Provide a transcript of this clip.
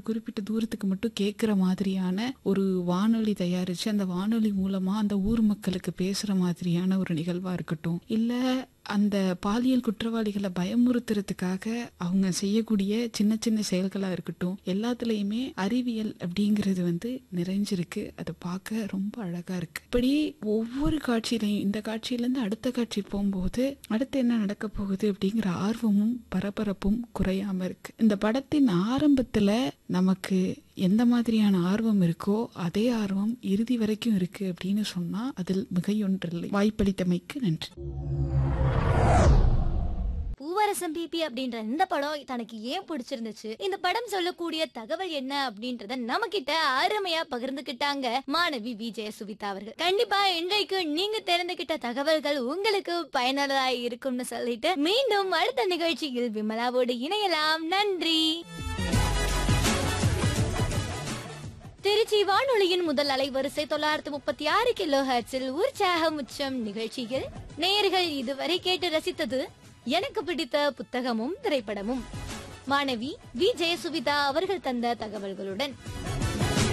குறிப்பிட்ட தூரத்துக்கு மட்டும் கேட்குற மாதிரியான ஒரு வானொலி தயாரிச்சு அந்த வானொலி மூலமா அந்த ஊர் மக்களுக்கு பேசுற மாதிரியான ஒரு நிகழ்வா இருக்கட்டும் இல்ல அந்த பாலியல் குற்றவாளிகளை பயமுறுத்துறதுக்காக அவங்க செய்யக்கூடிய சின்ன சின்ன செயல்களா இருக்கட்டும் எல்லாத்துலயுமே அறிவியல் அப்படிங்கிறது வந்து நிறைஞ்சிருக்கு அதை பார்க்க ரொம்ப அழகா இருக்கு இப்படி ஒவ்வொரு காட்சியிலையும் இந்த காட்சியில இருந்து அடுத்த காட்சி போகும்போது அடுத்து என்ன நடக்க போகுது அப்படிங்கிற ஆர்வமும் பரபரப்பும் குறையாம இருக்கு இந்த படத்தின் ஆரம்பத்துல நமக்கு எந்த மாதிரியான ஆர்வம் இருக்கோ அதே ஆர்வம் இறுதி வரைக்கும் இருக்கு அப்படின்னு சொன்னா அதில் மிகையொன்றில்லை வாய்ப்பளித்தமைக்கு நன்றி பூவரசம் பிபி அப்படின்ற இந்த படம் தனக்கு ஏன் பிடிச்சிருந்துச்சு இந்த படம் சொல்லக்கூடிய தகவல் என்ன அப்படின்றத நம்ம கிட்ட அருமையா பகிர்ந்துகிட்டாங்க மாணவி விஜய சுவிதா அவர்கள் கண்டிப்பா இன்றைக்கு நீங்க தெரிந்துகிட்ட தகவல்கள் உங்களுக்கு பயனுள்ளதா இருக்கும்னு சொல்லிட்டு மீண்டும் அடுத்த நிகழ்ச்சியில் விமலாவோடு இணையலாம் நன்றி திருச்சி வானொலியின் முதல் அலைவரிசை தொள்ளாயிரத்து முப்பத்தி ஆறு கிலோ ஹர்ட்ஸில் உற்சாகம் உச்சம் நிகழ்ச்சியில் நேயர்கள் இதுவரை கேட்டு ரசித்தது எனக்கு பிடித்த புத்தகமும் திரைப்படமும் மாணவி வி ஜெயசுவிதா அவர்கள் தந்த தகவல்களுடன்